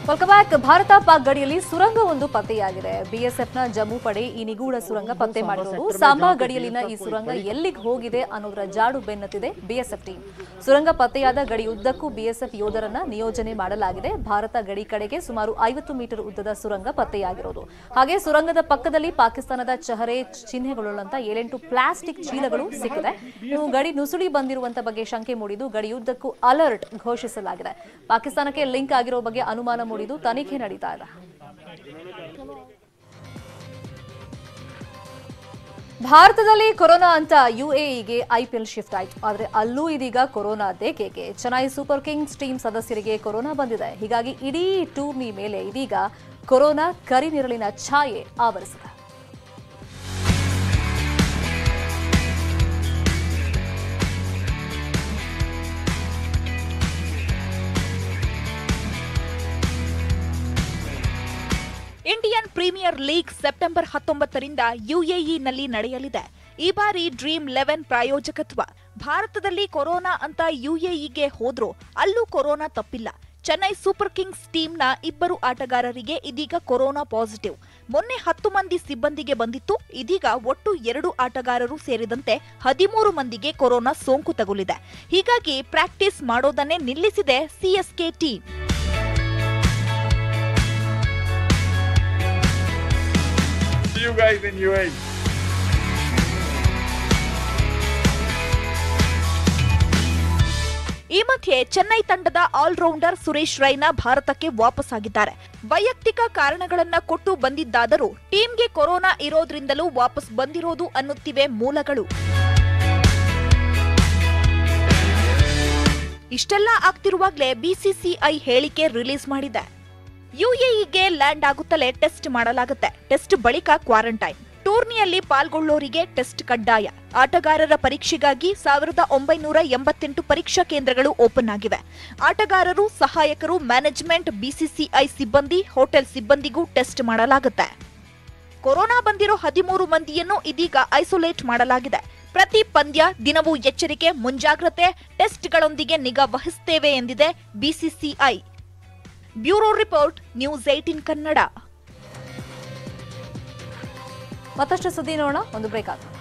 Welcome back Bharat Pak ಗಡಿಯಲ್ಲಿ ಸುರಂಗವೊಂದು ಪತ್ತೆಯಾಗಿದೆ ಬಿಎಸ್ಎಫ್ನ ಜಮ್ಮು ಪಡೆ ಈ ನಿಗೂಢ ಸುರಂಗ ಪತ್ತೆ ಮಾಡಿರೋದು ಸಾಂಬಾ ಗಡಿಯಲ್ಲಿನ ಈ ಸುರಂಗ ಎಲ್ಲಿಗೆ ಹೋಗಿದೆ ಅನ್ನೋದರ ಜಾಡು ಬೆನ್ನತ್ತಿದೆ ಬಿಎಸ್ಎಫ್ ಟೀಮ್ ಸುರಂಗ ಪತ್ತೆಯಾದ ಗಡಿ ಉದ್ದಕ್ಕೂ ಬಿಎಸ್ಎಫ್ ಯೋಧರನ್ನ ನಿಯೋಜನೆ ಮಾಡಲಾಗಿದೆ ಭಾರತ ಗಡಿ ಕಡೆಗೆ ಸುಮಾರು ಐವತ್ತು ಮೀಟರ್ ಉದ್ದದ ಸುರಂಗ ಪತ್ತೆಯಾಗಿರೋದು ಹಾಗೆ ಸುರಂಗದ ಪಕ್ಕದಲ್ಲಿ ಪಾಕಿಸ್ತಾನದ ಚಹರೆ ಚಿಹ್ನೆಗಳುಳ್ಳಂತ ಏಳೆಂಟು ಪ್ಲಾಸ್ಟಿಕ್ ಚೀಲಗಳು ಸಿಕ್ಕಿದೆ ಇವು ಗಡಿ ನುಸುಳಿ ಬಂದಿರುವಂತ ಬಗ್ಗೆ ಶಂಕೆ ಮೂಡಿದ್ದು ಗಡಿಯುದ್ದಕ್ಕೂ ಅಲರ್ಟ್ ಘೋಷಿಸಲಾಗಿದೆ ಪಾಕಿಸ್ತಾನಕ್ಕೆ ಲಿಂಕ್ ಆಗಿರೋ ಬಗ್ಗೆ ಅನುಮಾನ ಮೂಡಿದ್ದು ತನಿಖೆ ನಡೀತಾ ಇದೆ ಭಾರತದಲ್ಲಿ ಕೊರೋನಾ ಅಂತ ಯುಎಇಗೆ ಐಪಿಎಲ್ ಶಿಫ್ಟ್ ಆಯಿತು ಆದರೆ ಅಲ್ಲೂ ಇದೀಗ ಕೊರೋನಾದೇ ಕೇಕೆ ಚೆನ್ನೈ ಸೂಪರ್ ಕಿಂಗ್ಸ್ ಟೀಮ್ ಸದಸ್ಯರಿಗೆ ಕೊರೋನಾ ಬಂದಿದೆ ಹೀಗಾಗಿ ಇಡೀ ಟೂರ್ನಿ ಮೇಲೆ ಇದೀಗ ಕೊರೋನಾ ಕರಿನಿರಳಿನ ಛಾಯೆ ಆವರಿಸಿದೆ ಇಂಡಿಯನ್ ಪ್ರೀಮಿಯರ್ ಲೀಗ್ ಸೆಪ್ಟೆಂಬರ್ ಹತ್ತೊಂಬತ್ತರಿಂದ ಯುಎಇನಲ್ಲಿ ನಡೆಯಲಿದೆ ಈ ಬಾರಿ ಡ್ರೀಮ್ ಲೆವೆನ್ ಪ್ರಾಯೋಜಕತ್ವ ಭಾರತದಲ್ಲಿ ಕೊರೋನಾ ಅಂತ ಯುಎಇಗೆ ಹೋದ್ರೂ ಅಲ್ಲೂ ಕೊರೋನಾ ತಪ್ಪಿಲ್ಲ ಚೆನ್ನೈ ಸೂಪರ್ ಕಿಂಗ್ಸ್ ಟೀಮ್ನ ಇಬ್ಬರು ಆಟಗಾರರಿಗೆ ಇದೀಗ ಕೊರೋನಾ ಪಾಸಿಟಿವ್ ಮೊನ್ನೆ ಹತ್ತು ಮಂದಿ ಸಿಬ್ಬಂದಿಗೆ ಬಂದಿತ್ತು ಇದೀಗ ಒಟ್ಟು ಎರಡು ಆಟಗಾರರು ಸೇರಿದಂತೆ ಹದಿಮೂರು ಮಂದಿಗೆ ಕೊರೋನಾ ಸೋಂಕು ತಗುಲಿದೆ ಹೀಗಾಗಿ ಪ್ರಾಕ್ಟೀಸ್ ಮಾಡೋದನ್ನೇ ನಿಲ್ಲಿಸಿದೆ CSK team See you guys in UAE. ಈ ಮಧ್ಯೆ ಚೆನ್ನೈ ತಂಡದ ಆಲ್ರೌಂಡರ್ ಸುರೇಶ್ ರೈನಾ ಭಾರತಕ್ಕೆ ವಾಪಸ್ಸಾಗಿದ್ದಾರೆ ವೈಯಕ್ತಿಕ ಕಾರಣಗಳನ್ನ ಕೊಟ್ಟು ಬಂದಿದ್ದಾದರೂ ಟೀಮ್ಗೆ ಕೊರೋನಾ ಇರೋದ್ರಿಂದಲೂ ವಾಪಸ್ ಬಂದಿರೋದು ಅನ್ನುತ್ತಿವೆ ಮೂಲಗಳು ಇಷ್ಟೆಲ್ಲ ಆಗ್ತಿರುವಾಗ್ಲೇ ಬಿಸಿಸಿಐ ಹೇಳಿಕೆ ರಿಲೀಸ್ ಮಾಡಿದೆ ಯುಎಇಗೆ ಲ್ಯಾಂಡ್ ಆಗುತ್ತಲೇ ಟೆಸ್ಟ್ ಮಾಡಲಾಗುತ್ತೆ ಟೆಸ್ಟ್ ಬಳಿಕ ಕ್ವಾರಂಟೈನ್ ಟೂರ್ನಿಯಲ್ಲಿ ಪಾಲ್ಗೊಳ್ಳೋರಿಗೆ ಟೆಸ್ಟ್ ಕಡ್ಡಾಯ ಆಟಗಾರರ ಪರೀಕ್ಷೆಗಾಗಿ ಸಾವಿರದ ಒಂಬೈನೂರ ಎಂಬತ್ತೆಂಟು ಪರೀಕ್ಷಾ ಕೇಂದ್ರಗಳು ಓಪನ್ ಆಗಿವೆ ಆಟಗಾರರು ಸಹಾಯಕರು ಮ್ಯಾನೇಜ್ಮೆಂಟ್ ಬಿಸಿಸಿಐ ಸಿಬ್ಬಂದಿ ಹೋಟೆಲ್ ಸಿಬ್ಬಂದಿಗೂ ಟೆಸ್ಟ್ ಮಾಡಲಾಗುತ್ತೆ ಕೊರೋನಾ ಬಂದಿರೋ ಹದಿಮೂರು ಮಂದಿಯನ್ನು ಇದೀಗ ಐಸೋಲೇಟ್ ಮಾಡಲಾಗಿದೆ ಪ್ರತಿ ಪಂದ್ಯ ದಿನವೂ ಎಚ್ಚರಿಕೆ ಮುಂಜಾಗ್ರತೆ ಟೆಸ್ಟ್ಗಳೊಂದಿಗೆ ನಿಗಾ ವಹಿಸುತ್ತೇವೆ ಎಂದಿದೆ BCCI bureau report news eighteen Kannada ಮತ್ತಷ್ಟು ಸುದ್ದಿ ನೋಡೋಣ ಒಂದು ಬ್ರೇಕ್ ಆಗುತ್ತೆ